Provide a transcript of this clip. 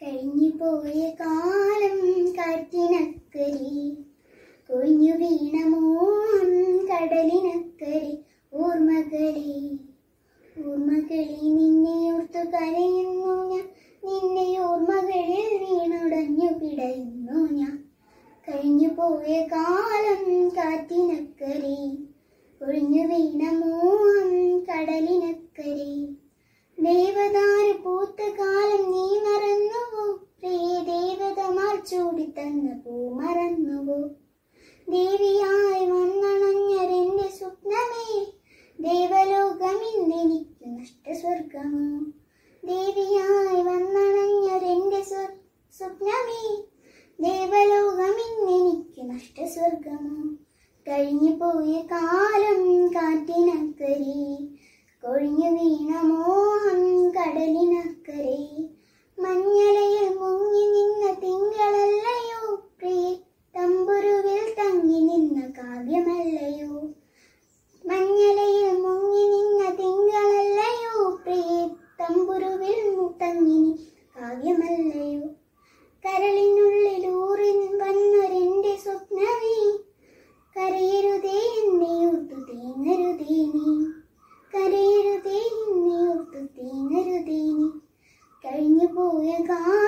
കഴിഞ്ഞു പോയ കാലം കാറ്റിനക്കരി കൊഴിഞ്ഞു വീണ മോഹം കടലിനക്കരി ഓർമ്മകളെ ഓർമ്മകളെ നിന്നെ ഓർത്തു കരയുന്നു ഞാൻ നിന്നെ ഓർമ്മകളിൽ വീണുടഞ്ഞു പിടയുന്നു ഞാൻ കഴിഞ്ഞു പോയ കാലം കാറ്റിനക്കരെ ഒഴിഞ്ഞു വീണ മോഹം കടലിനക്കരെ ദേവദാരു പൂത്ത കാലം നീ മറന്നുവോ പ്രിയ ദേവതമാർ ചൂടിത്തന്ന പൂ മറന്നുവോ ദേവിയായി വന്നണഞ്ഞരെന്റെ സ്വപ്നമേ ദേവലോകമിന്നെനിക്ക് നഷ്ടസ്വർഗമോ ദേവിയായി വന്നണഞ്ഞരെന്റെ സ്വ- സ്വപ്നമേ ദേവലോകമിന്നെനിക്ക് നഷ്ടസ്വർഗമോ കഴിഞ്ഞു പോയ കാലം കാറ്റിനക്കരെ കൊഴിഞ്ഞു വീണ മോഹം കടലിനക്കരെ മഞ്ഞലയിൽ മുങ്ങി നിന്ന തിങ്കളല്ലയോ പ്രിയ തമ്പുരുവിൽ തങ്ങി നിന്ന കാവ്യമല്ലയോ മഞ്ഞലയിൽ മുങ്ങി നിന്ന തിങ്കളല്ലയോ പ്രിയ തമ്പുരുവിൽ തങ്ങി നിന്ന കാവ്യമല്ലയോ കരളിനുള്ളിൽ ഊറി വന്നൊരെന്റെ സ്വപ്നമേ കരയരുതേ എന്നെ ഓർത്തു തേങ്ങരുതേ നീ കരയരുതേ എന്നെ ഓർത്തു തേങ്ങരുതേ നീ കഴിഞ്ഞു പോയ കാലം